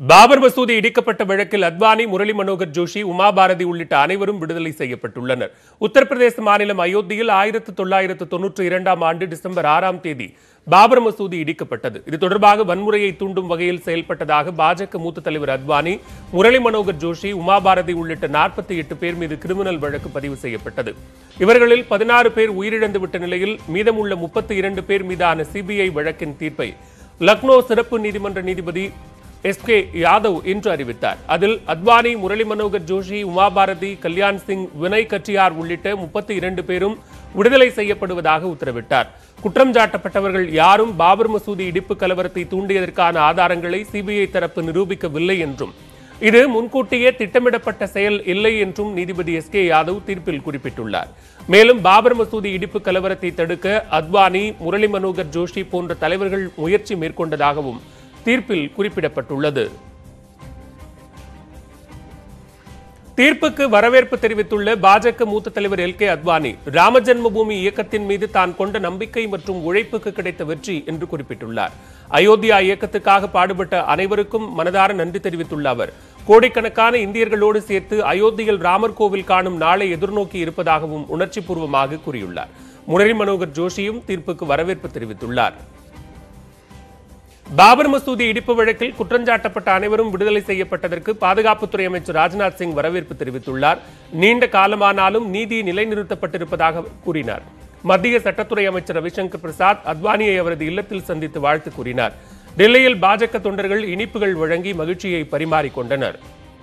பாபர் மசூதி இடிக்கப்பட்ட வழக்கில் அத்வானி முரளி மனோகர் ஜோஷி உமா பாரதி உள்ளிட்ட அனைவரும் விடுதலை செய்யப்பட்டுள்ளனர் உத்தரப்பிரதேச மாநிலம் அயோத்தியில் ஆயிரத்து தொள்ளாயிரத்து தொன்னூற்றி இரண்டாம் ஆண்டு டிசம்பர் ஆறாம் தேதி பாபர் மசூதி இடிக்கப்பட்டது இது தொடர்பாக வன்முறையை தூண்டும் வகையில் செயல்பட்டதாக பாஜக மூத்த தலைவர் அத்வானி முரளி மனோகர் ஜோஷி உமா பாரதி உள்ளிட்ட நாற்பத்தி எட்டு பேர் மீது கிரிமினல் வழக்கு பதிவு செய்யப்பட்டது இவர்களில் பதினாறு பேர் உயிரிழந்துவிட்ட நிலையில் மீதமுள்ள முப்பத்தி இரண்டு பேர் மீதான சிபிஐ வழக்கின் தீர்ப்பை லக்னோ சிறப்பு நீதிமன்ற நீதிபதி எஸ் கே யாதவ் இன்று அறிவித்தார் அதில் அத்வானி முரளி மனோகர் ஜோஷி உமா பாரதி கல்யாண் சிங் வினய் கட்டியார் உள்ளிட்ட முப்பத்தி இரண்டு பேரும் விடுதலை செய்யப்படுவதாக உத்தரவிட்டார் குற்றம் சாட்டப்பட்டவர்கள் யாரும் பாபர் மசூதி இடிப்பு கலவரத்தை தூண்டியதற்கான ஆதாரங்களை சிபிஐ தரப்பு நிரூபிக்கவில்லை என்றும் இது முன்கூட்டியே திட்டமிடப்பட்ட செயல் இல்லை என்றும் நீதிபதி எஸ் கே யாதவ் தீர்ப்பில் குறிப்பிட்டுள்ளார் மேலும் பாபர் மசூதி இடிப்பு கலவரத்தை தடுக்க அத்வானி முரளி மனோகர் ஜோஷி போன்ற தலைவர்கள் முயற்சி மேற்கொண்டதாகவும் தீர்ப்பில் குறிப்பிடப்பட்டுள்ளது தீர்ப்புக்கு வரவேற்பு தெரிவித்துள்ள பாஜக மூத்த தலைவர் எல் கே அத்வானி ராம ஜென்மபூமி இயக்கத்தின் மீது தான் கொண்ட நம்பிக்கை மற்றும் உழைப்புக்கு கிடைத்த வெற்றி என்று குறிப்பிட்டுள்ளார் அயோத்தியா இயக்கத்துக்காக பாடுபட்ட அனைவருக்கும் மனதார நன்றி தெரிவித்துள்ள அவர் கோடிக்கணக்கான இந்தியர்களோடு சேர்த்து அயோத்தியில் ராமர் கோவில் காணும் நாளை எதிர்நோக்கி இருப்பதாகவும் உணர்ச்சிபூர்வமாக கூறியுள்ளார் முரளி மனோகர் ஜோஷியும் தீர்ப்புக்கு வரவேற்பு தெரிவித்துள்ளார் பாபர் மசூதி இடிப்பு வழக்கில் குற்றஞ்சாட்டப்பட்ட அனைவரும் விடுதலை செய்யப்பட்டதற்கு பாதுகாப்புத்துறை அமைச்சர் ராஜ்நாத் சிங் வரவேற்பு தெரிவித்துள்ளார் நீண்ட காலமானாலும் நீதி நிலைநிறுத்தப்பட்டிருப்பதாக கூறினார் மத்திய சட்டத்துறை அமைச்சர் ரவிசங்கர் பிரசாத் அத்வானியை அவரது இல்லத்தில் சந்தித்து வாழ்த்து கூறினார் டெல்லியில் பாஜக தொண்டர்கள் இனிப்புகள் வழங்கி மகிழ்ச்சியை பரிமாறிக்கொண்டனர்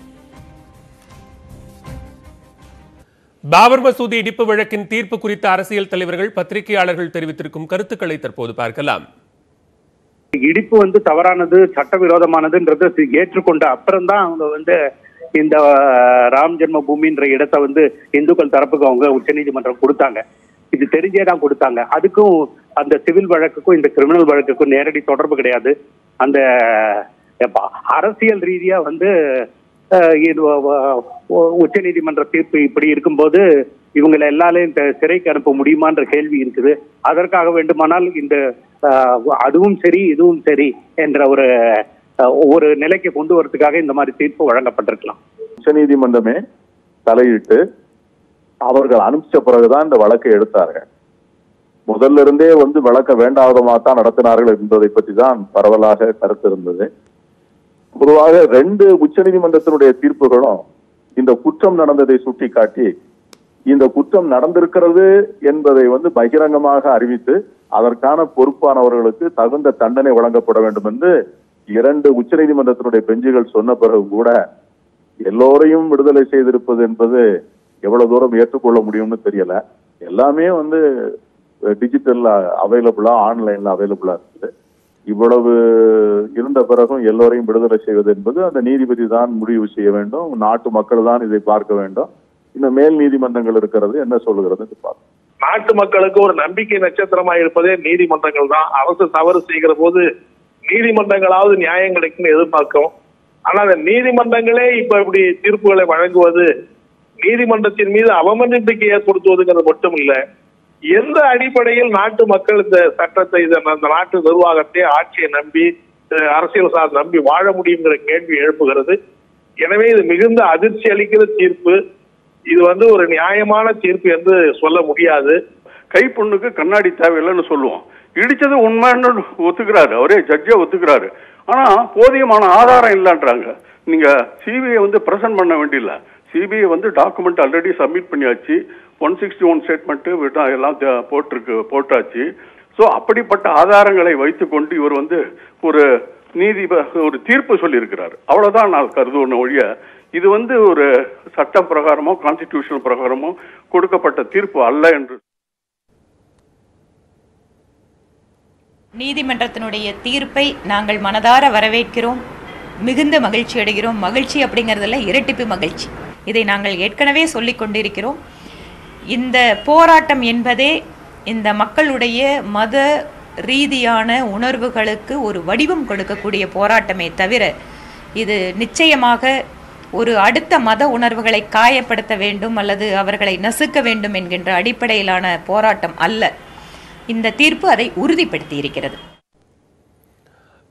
பாபர் மசூதி இடிப்பு வழக்கின் தீர்ப்பு குறித்த அரசியல் தலைவர்கள் பத்திரிகையாளர்கள் தெரிவித்திருக்கும் கருத்துக்களை தற்போது பார்க்கலாம் இடிப்பு வந்து தவறானது சட்டவிரோதமானதுன்றது ஏற்றுக்கொண்ட அப்புறம்தான் அவங்க வந்து இந்த ராம் ஜென்ம பூமின்ற இடத்தை வந்து இந்துக்கள் தரப்புக்கு அவங்க உச்சநீதிமன்றம் கொடுத்தாங்க இது தெரிஞ்சே தான் கொடுத்தாங்க அதுக்கும் அந்த சிவில் வழக்குக்கும் இந்த கிரிமினல் வழக்குக்கும் நேரடி தொடர்பு கிடையாது அந்த அரசியல் ரீதியா வந்து உச்ச நீதிமன்ற தீர்ப்பு இப்படி இருக்கும்போது இவங்களை எல்லாரையும் சிறைக்கு அனுப்ப முடியுமான்ற கேள்வி இருக்குது அதற்காக வேண்டுமானால் இந்த அதுவும் சரி இதுவும் சரி என்ற ஒரு ஒரு நிலைக்கு கொண்டு வரதுக்காக இந்த மாதிரி தீர்ப்பு வழங்கப்பட்டிருக்கலாம் உச்ச நீதிமன்றமே தலையிட்டு அவர்கள் அனுப்பிச்ச பிறகுதான் இந்த வழக்கை எடுத்தார்கள் முதல்ல இருந்தே வந்து வழக்க வேண்டாதமா தான் நடத்தினார்கள் என்பதை பற்றி தான் பரவலாக கருத்து இருந்தது பொதுவாக ரெண்டு உச்ச நீதிமன்றத்தினுடைய தீர்ப்புகளும் இந்த குற்றம் நடந்ததை சுட்டிக்காட்டி இந்த குற்றம் நடந்திருக்கிறது என்பதை வந்து பகிரங்கமாக அறிவித்து அதற்கான பொறுப்பானவர்களுக்கு தகுந்த தண்டனை வழங்கப்பட வேண்டும் என்று இரண்டு உச்ச நீதிமன்றத்தினுடைய பெஞ்சுகள் சொன்ன பிறகு கூட எல்லோரையும் விடுதலை செய்திருப்பது என்பது எவ்வளவு தூரம் ஏற்றுக்கொள்ள முடியும்னு தெரியல எல்லாமே வந்து டிஜிட்டல்ல அவைலபிளா ஆன்லைன்ல அவைலபிளா இருக்குது இவ்வளவு இருந்த பிறகும் எல்லோரையும் விடுதலை செய்வது என்பது அந்த நீதிபதி தான் முடிவு செய்ய வேண்டும் நாட்டு மக்கள் தான் இதை பார்க்க வேண்டும் இந்த மேல் நீதிமன்றங்கள் இருக்கிறது என்ன சொல்லுகிறது பார்க்கணும் நாட்டு மக்களுக்கு ஒரு நம்பிக்கை நட்சத்திரமா இருப்பதே நீதிமன்றங்கள் தான் அரசு தவறு செய்கிற போது நீதிமன்றங்களாவது நியாயம் கிடைக்கும்னு எதிர்பார்க்கும் ஆனா அந்த நீதிமன்றங்களே இப்ப இப்படி தீர்ப்புகளை வழங்குவது நீதிமன்றத்தின் மீது அவமதிப்பைக்கு ஏற்படுத்துவதுங்கிறது மட்டும் இல்ல எந்த அடிப்படையில் நாட்டு மக்கள் இந்த சட்டத்தை இந்த நாட்டு நிர்வாகத்தை ஆட்சியை நம்பி அரசியல் சார் நம்பி வாழ முடியுங்கிற கேள்வி எழுப்புகிறது எனவே இது மிகுந்த அதிர்ச்சி அளிக்கிற தீர்ப்பு இது வந்து ஒரு நியாயமான தீர்ப்பு என்று சொல்ல முடியாது கைப்பொண்ணுக்கு கண்ணாடி தேவையில்லைன்னு சொல்லுவோம் இடிச்சது உண்மைன்னு ஒத்துக்கிறாரு அவரே ஜட்ஜே ஒத்துக்கிறாரு ஆனா போதியமான ஆதாரம் இல்லைன்றாங்க நீங்க சிபிஐ வந்து பிரசன்ட் பண்ண வேண்டியல சிபிஐ வந்து டாக்குமெண்ட் ஆல்ரெடி சப்மிட் பண்ணியாச்சு ஒன் சிக்ஸ்டி ஒன் ஸ்டேட்மெண்ட் எல்லாம் போட்டிருக்கு போட்டாச்சு ஸோ அப்படிப்பட்ட ஆதாரங்களை வைத்துக்கொண்டு இவர் வந்து ஒரு நீதி ஒரு தீர்ப்பு சொல்லியிருக்கிறார் அவ்வளவுதான் நான் கருதுன ஒழிய இது வந்து ஒரு சட்டம் பிரகாரமோ கான்ஸ்டிடியூஷனல் பிரகாரமோ கொடுக்கப்பட்ட தீர்ப்பு அல்ல என்று நீதிமன்றத்தினுடைய தீர்ப்பை நாங்கள் மனதார வரவேற்கிறோம் மிகுந்த மகிழ்ச்சி அடைகிறோம் மகிழ்ச்சி அப்படிங்கிறதுல இரட்டிப்பு மகிழ்ச்சி இதை நாங்கள் ஏற்கனவே சொல்லிக் கொண்டிருக்கிறோம் இந்த போராட்டம் என்பதே இந்த மக்களுடைய மத ரீதியான உணர்வுகளுக்கு ஒரு வடிவம் கொடுக்கக்கூடிய போராட்டமே தவிர இது நிச்சயமாக ஒரு அடுத்த மத உணர்வுகளை காயப்படுத்த வேண்டும் அல்லது அவர்களை நசுக்க வேண்டும் என்கின்ற அடிப்படையிலான போராட்டம் அல்ல இந்த தீர்ப்பு அதை உறுதிப்படுத்தி இருக்கிறது